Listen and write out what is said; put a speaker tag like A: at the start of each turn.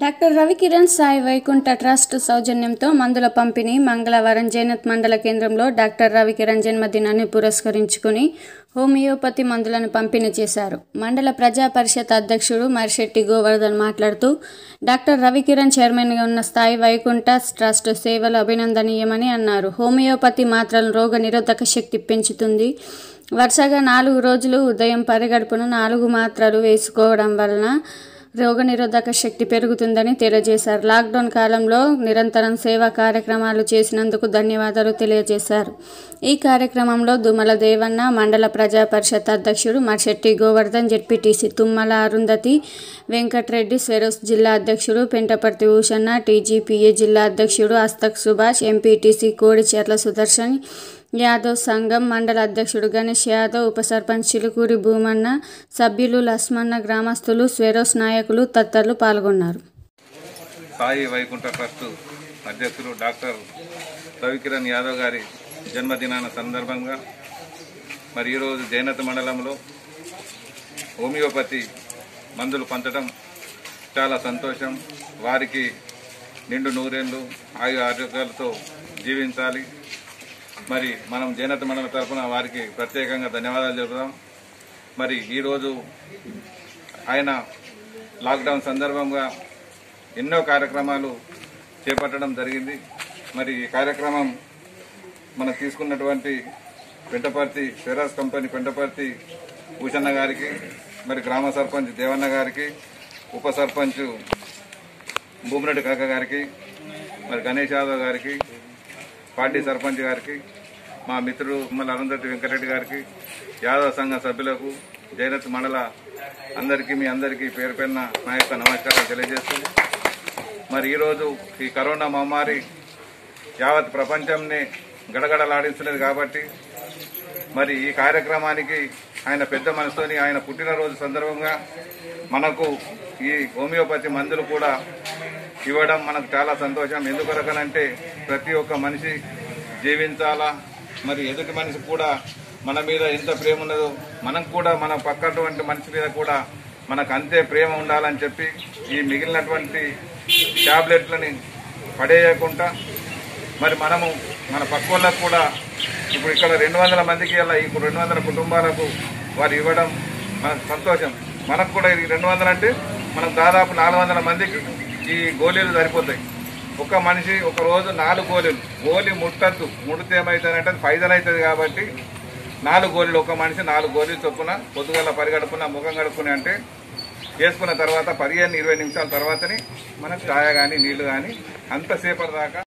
A: doctor Ravikiran Sai Vaikuntha trust సౌజన్యంతో మందుల పంపిణీ మంగళవారం జైనత్ మండల కేంద్రంలో డాక్టర్ రవికిరణ్ జన్మదినాన్ని పురస్కరించుకుని హోమియోపతి మందులను పంపిణీ చేశారు మండల ప్రజా పరిషత్ అధ్యక్షుడు మరిశెట్టి గోవర్ధన్ మాట్లాడుతూ డాక్టర్ రవికిరణ్ చైర్మన్గా ఉన్న స్థాయి వైకుంఠ ట్రస్ట్ సేవలు అభినందనీయమని అన్నారు హోమియోపతి మాత్రలు రోగ నిరోధక శక్తి పెంచుతుంది వరుసగా నాలుగు రోజులు ఉదయం పరిగడుపున నాలుగు మాత్రలు వేసుకోవడం వలన రోగనిరోధక శక్తి పెరుగుతుందని తెలియజేశారు లాక్డౌన్ కాలంలో నిరంతరం సేవా కార్యక్రమాలు చేసినందుకు ధన్యవాదాలు తెలియజేశారు ఈ కార్యక్రమంలో దుమ్మల దేవన్న మండల ప్రజా పరిషత్ అధ్యక్షుడు మర్శెట్టి గోవర్ధన్ జెడ్పీటీసీ తుమ్మల అరుంధతి వెంకట్రెడ్డి స్వెరోస్ జిల్లా అధ్యక్షుడు పెంటపర్తి భూషణ టీజీపీఏ జిల్లా అధ్యక్షుడు అస్తక్ సుభాష్ ఎంపీటీసీ కోడిచెర్ల సుదర్శన్ యాదవ్ సంఘం మండల అధ్యక్షుడు గణేష్ యాదవ్ ఉప సర్పంచ్ చిలుకూరి భూమన్న సభ్యులు లస్మన్న గ్రామస్తులు స్వెరోస్ నాయకులు తదితరులు పాల్గొన్నారు
B: సాయి వైకుంఠ ట్రస్ట్ అధ్యక్షులు డాక్టర్ రవికిరణ్ యాదవ్ గారి జన్మదినాన సందర్భంగా మరి ఈరోజు జైనత మండలంలో హోమియోపతి మందులు పంచడం చాలా సంతోషం వారికి నిండు నూరేళ్ళు ఆయు ఆరోగ్యాలతో జీవించాలి మరి మనం జైనత మండలం తరఫున వారికి ప్రత్యేకంగా ధన్యవాదాలు చెబుదాం మరి ఈరోజు ఆయన లాక్డౌన్ సందర్భంగా ఎన్నో కార్యక్రమాలు చేపట్టడం జరిగింది మరి ఈ కార్యక్రమం మనం తీసుకున్నటువంటి పెంటపర్తి ఫెరాస్ కంపెనీ పెంటపర్తి భూషణ గారికి మరి గ్రామ సర్పంచ్ దేవన్న గారికి ఉప సర్పంచ్ భూమిరెడ్డి కాక గారికి మరి గణేష్ యాదవ్ గారికి పార్టీ సర్పంచ్ గారికి మా మిత్రుడు ఉమ్మల అరుంధతి వెంకటరెడ్డి గారికి యాదవ సంఘ సభ్యులకు జైనత్ మండల అందరికీ మీ అందరికీ పేరు పేరున నా యొక్క నమస్కారాలు తెలియజేస్తుంది మరి ఈరోజు ఈ కరోనా మహమ్మారి యావత్ ప్రపంచంని గడగడలాడిస్తున్నది కాబట్టి మరి ఈ కార్యక్రమానికి ఆయన పెద్ద మనసుతోని ఆయన పుట్టినరోజు సందర్భంగా మనకు ఈ హోమియోపతి మందులు కూడా ఇవ్వడం మనకు చాలా సంతోషం ఎందుకొరకనంటే ప్రతి ఒక్క మనిషి జీవించాలా మరి ఎదుటి మనిషి కూడా మన మీద ఎంత ప్రేమ ఉన్నదో మనం కూడా మన పక్కటువంటి మనిషి మీద కూడా మనకు అంతే ప్రేమ ఉండాలని చెప్పి ఈ మిగిలినటువంటి ట్యాబ్లెట్లని పడేయకుండా మరి మనము మన పక్క వాళ్ళకు కూడా ఇప్పుడు ఇక్కడ రెండు వందల మందికి అలా ఇప్పుడు రెండు వందల కుటుంబాలకు వారు ఇవ్వడం మనకు సంతోషం మనకు కూడా ఇది రెండు వందలు అంటే మనకు దాదాపు నాలుగు వందల మందికి ఈ గోళీలు సరిపోతాయి ఒక మనిషి ఒక రోజు నాలుగు గోళీలు గోళీ ముట్టద్దు ముడితే ఏమవుతుందంటే అది ఫైజల్ అవుతుంది కాబట్టి నాలుగు గోళీలు ఒక మనిషి నాలుగు గోళీలు చొప్పున పొద్దుగల పరిగడుపున ముఖం గడుపుని అంటే వేసుకున్న తర్వాత పదిహేను ఇరవై నిమిషాల తర్వాతని మనకు ఛాయ కానీ నీళ్లు కానీ అంతసేపటి దాకా